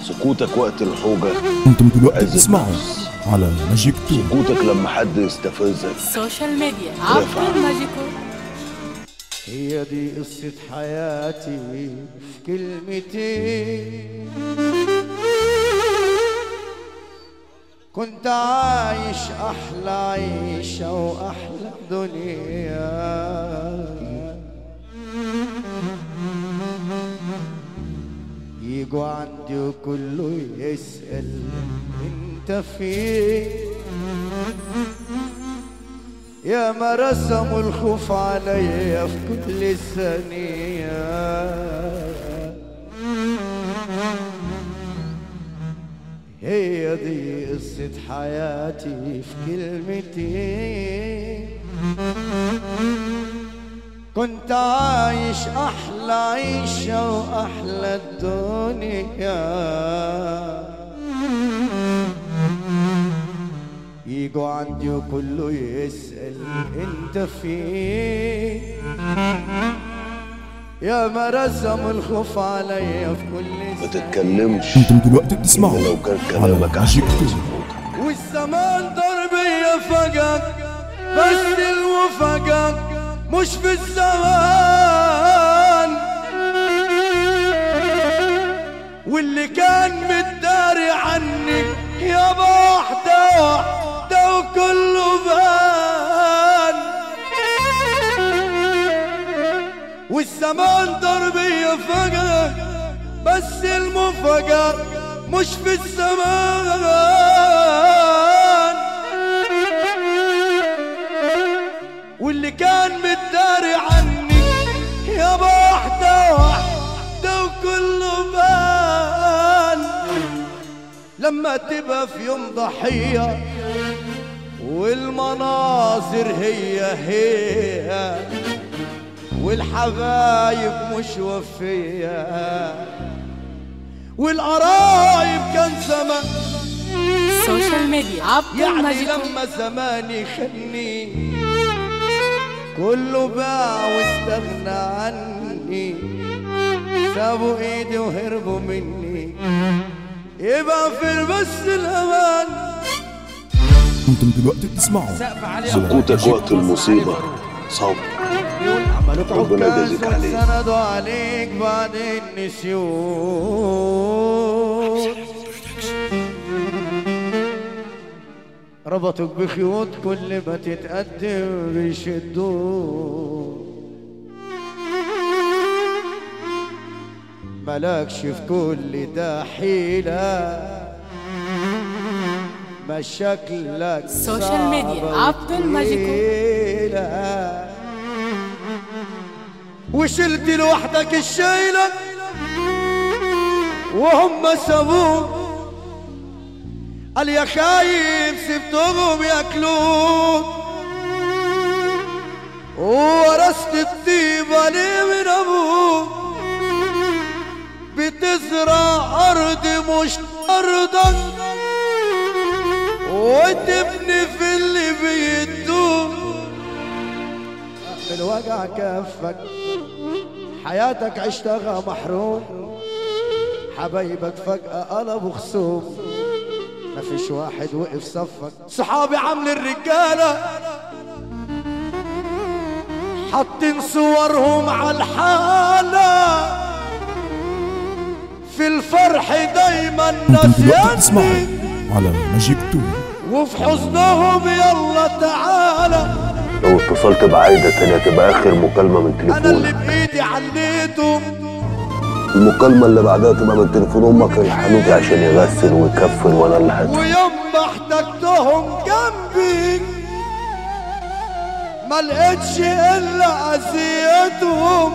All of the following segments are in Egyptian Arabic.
سكوتك وقت الحوجة انتم دلوقتي عز بتسمعوا النفس. على ماجيك تو سكوتك لما حد يستفزك السوشيال ميديا عبد الماجيكو هي دي قصة حياتي في كلمتين كنت عايش أحلى عيشة وأحلى دنيا يجوا عندي وكله يسأل انت فين يا ما رسموا الخوف عليا في كل ثانية هي دي قصة حياتي في كلمتين كنت عايش أحلى عيشة وأحلى الدنيا يجوا عندي وكله يسأل انت فين يا ما رسم الخوف عليا في كل ما سنة تتكلمش انتم دلوقتي بتسمعوا إلا لو كان على كلامك ماجيك أحسن تو سكوتك والزمان ضربية فقط بس المفقط مش في الزمان واللي كان متداري عنك يابا واحدة واحدة وكله بان والزمان ضربية فقط بس المفقط مش في الزمان واللي كان متداري عني يابا واحدة واحدة وكله بان لما تبقى في يوم ضحية والمناظر هي هي والحبايب مش وفية والقرايب كان زمان السوشيال ميديا عبد يعني الماجيكو لما زماني خلني كله باع واستغنى عني سابوا ايدي وهربوا مني يبقى في بس الامان انتم دلوقتي بتسمعوا على سكوتك ماجيك وقت تو. المصيبة صبر عملوك ربنا عكاز يجازيك عليه. واتسندوا عليك بعد النسيون ربطوك بخيوط كل ما تتقدم بيشدوك ملاكش في كل ده حيلة ما شكلك السوشيال ميديا صعب عبد الماجيكو. وتقيلة. وشلت لوحدك الشيلة وهم سابوك قال يا خايب سبتهم ياكلوك ورثت الطيبة ليه من ابوك بتزرع ارض مش ارضك وتبني في اللي بيدوك بالوجع كفك حياتك عشتها محروم حبايبك فجأة قلبوا خصوم مفيش واحد وقف صفك صحابي عامل الرجالة حاطين صورهم على الحالة في الفرح دايما انتم ناس دلوقتي بتسمعوا يني على ماجيك تو وفي حزنهم يلا تعالى لو اتصلت بعايدة تاني هتبقى آخر مكالمة من انا اللي تليفونك بايدي عليته المكالمة اللي بعدها تبقى من تليفون أمك الحنوتي عشان يغسل ويكفن وأنا اللي هدفع ويوم ما احتجتهم جنبي ما لقيتش الا اذيتهم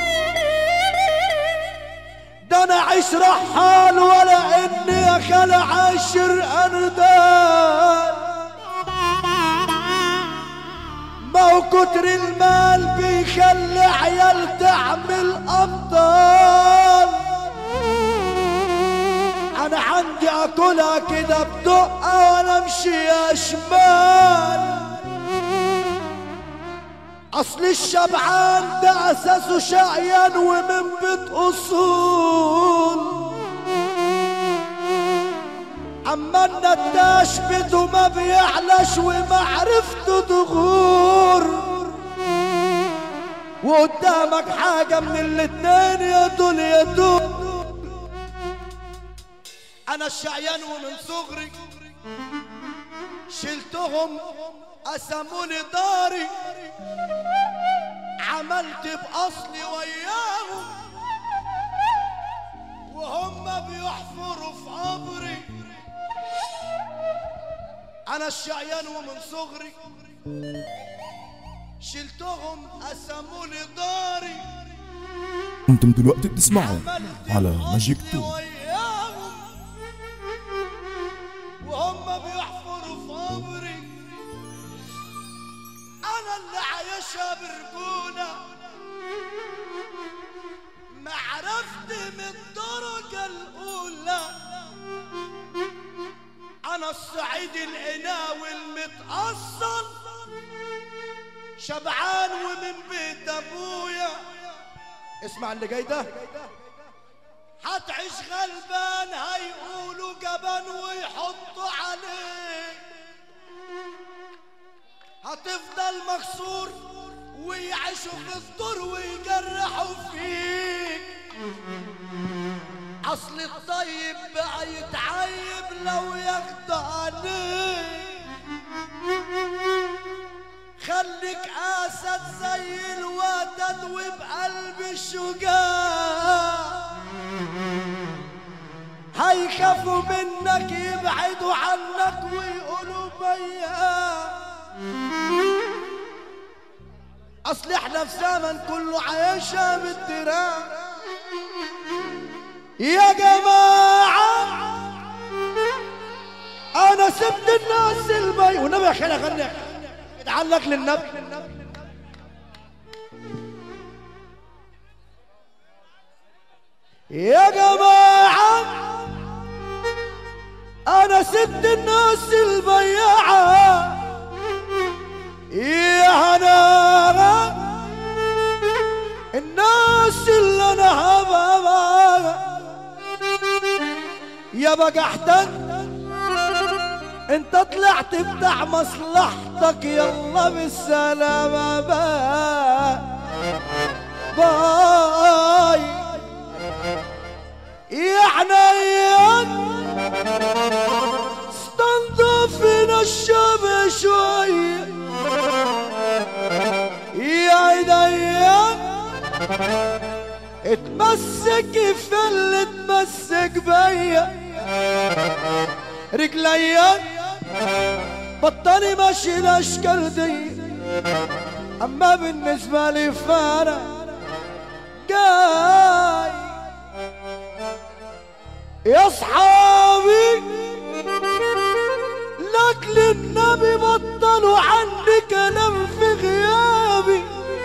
ده انا عيش رحال ولا اني يا خال عاشر اندال ما هو كتر المال بيخلي عيال تعمل ابطال انا عندي اكلها كده بدقه وانا امشي يا شمال اصل الشبعان ده اساسه شقيان ومن بيت اصول اما النتاش بده ما بيعلش ومعرفته تغور وقدامك حاجة من الاتنين يا دول يا دول انا الشعيان ومن صغري شلتهم قسموني داري عملت باصلي وياهم وهم بيحفروا في قبري انا الشعيان ومن صغري شلتهم قسموني داري انتم دلوقتي بتسمعوا عملت على بأصلي ماجيك تو وياهم وهم بيحفروا في قبري انا اللي عايشها برجولة ما عرفت من الدرجة الأولى أنا الصعيد القناوي المتأصل شبعان ومن بيت أبويا اسمع اللي جاي ده هتعيش غلبان هيقولوا جبان ويحطوا عليك هتفضل مكسور ويعيشوا في الدور ويجرحوا فيك اصل الطيب بقى يتعيب لو ياخد عليك خليك اسد زي الودد وبقلب الشجاع هيخافوا منك يبعدوا عنك ويقولوا بيا اصل احنا في زمن كله عايشها بالدراع يا جماعة انا سبت الناس البي والنبي يا خالي غني اتعلق للنبي يا جماعة أنا ست الناس البياعة يا هنارة الناس اللي أنا هبابا يا بجحتك انت طلعت بتاع مصلحتك يلا بالسلامة باي باي يا حنين استنضفنا الشاب شوي يا عينيا اتمسك في اللي اتمسك بيا رجليا بطلي ماشي الاشكال دي اما بالنسبه لي فانا جاي يا اصحابي لاجل النبي بطلوا عني كلام في غيابي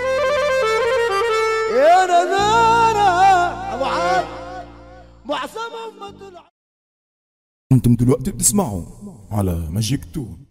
يا نذارة ابو عاد معظمهم ما طلعوا انتم دلوقتي بتسمعوا على ماجيك تو